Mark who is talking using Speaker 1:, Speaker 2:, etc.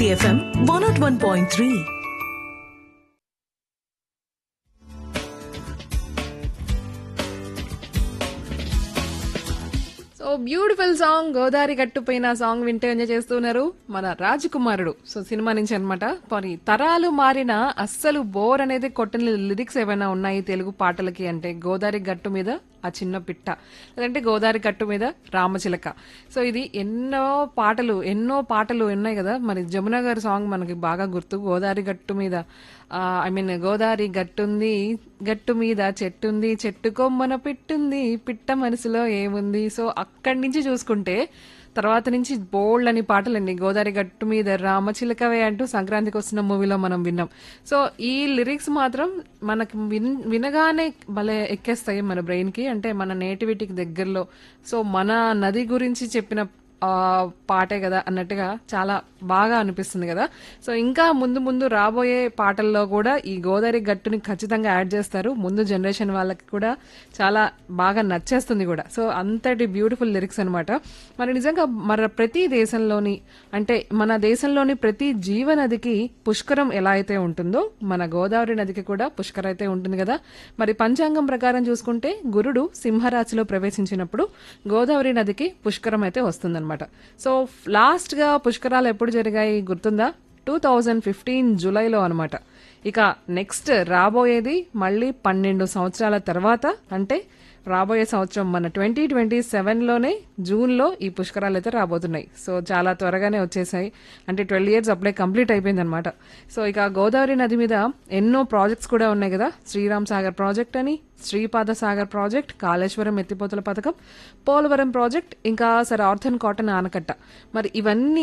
Speaker 1: FM one nought one point three
Speaker 2: so beautiful song Godavari గట్టుపైన song వింటే enjoy చేస్తున్నారు మన రాజకుమారుడు సో సినిమా నుంచి అనమాట మరి తరాలు మారిన అస్సలు బోర్ అనేది కొట్టిన లిరిక్స్ ఏమైనా ఉన్నాయి తెలుగు పాటలకి అంటే గోదావరి గట్టు మీద ఆ చిన్న పిట్ట లేదంటే గోదావరి గట్టు మీద రామచిలక సో ఇది ఎన్నో పాటలు ఎన్నో పాటలు ఉన్నాయి కదా మరి జమున గారి సాంగ్ మనకి బాగా గుర్తు గోదావరి గట్టు మీద ఐ మీన్ గోదావరి గట్టుంది గట్టు మీద చెట్టుంది చెట్టు కొమ్మన పిట్టుంది పిట్ట మనసులో ఏముంది సో అక్కడి నుంచి చూసుకుంటే తర్వాత నుంచి బోల్డ్ అని పాటలండి గోదావరి గట్టు మీద రామచిలకవే అంటూ సంక్రాంతికి వస్తున్న మూవీలో మనం విన్నాం సో ఈ లిరిక్స్ మాత్రం మనకి విన్ వినగానే భలే ఎక్కేస్తాయి మన బ్రెయిన్ కి అంటే మన నేటివిటీకి దగ్గరలో సో మన నది గురించి చెప్పిన ఆ, పాటే కదా అన్నట్టుగా చాలా బాగా అనిపిస్తుంది కదా సో ఇంకా ముందు ముందు రాబోయే పాటల్లో కూడా ఈ గోదావరి గట్టుని ఖచ్చితంగా యాడ్ చేస్తారు ముందు జనరేషన్ వాళ్ళకి కూడా చాలా బాగా నచ్చేస్తుంది కూడా సో అంతటి బ్యూటిఫుల్ లిరిక్స్ అనమాట మరి నిజంగా మన ప్రతి దేశంలోని అంటే మన దేశంలోని ప్రతి జీవనదికి పుష్కరం ఎలా అయితే ఉంటుందో మన గోదావరి నదికి కూడా పుష్కర అయితే ఉంటుంది కదా మరి పంచాంగం ప్రకారం చూసుకుంటే గురుడు సింహరాశిలో ప్రవేశించినప్పుడు గోదావరి నదికి పుష్కరం అయితే వస్తుందన్నమాట సో లాస్ట్ గా పుష్కరాలు ఎప్పుడు జరిగాయి గుర్తుందా టూ థౌజండ్ ఫిఫ్టీన్ జూలైలో అనమాట ఇక నెక్స్ట్ రాబోయేది మళ్ళీ పన్నెండు సంవత్సరాల తర్వాత అంటే రాబోయే సంవత్సరం మన ట్వంటీ ట్వంటీ సెవెన్లోనే జూన్లో ఈ పుష్కరాలు అయితే రాబోతున్నాయి సో చాలా త్వరగానే వచ్చేసాయి అంటే ట్వెల్వ్ ఇయర్స్ అప్పుడే కంప్లీట్ అయిపోయింది అనమాట సో ఇక గోదావరి నది మీద ఎన్నో ప్రాజెక్ట్స్ కూడా ఉన్నాయి కదా శ్రీరామ్ సాగర్ ప్రాజెక్ట్ అని శ్రీపాద సాగర్ ప్రాజెక్ట్ కాళేశ్వరం ఎత్తిపోతల పథకం పోలవరం ప్రాజెక్ట్ ఇంకా సర్ ఆర్థన్ కాటన్ ఆనకట్ట మరి ఇవన్నీ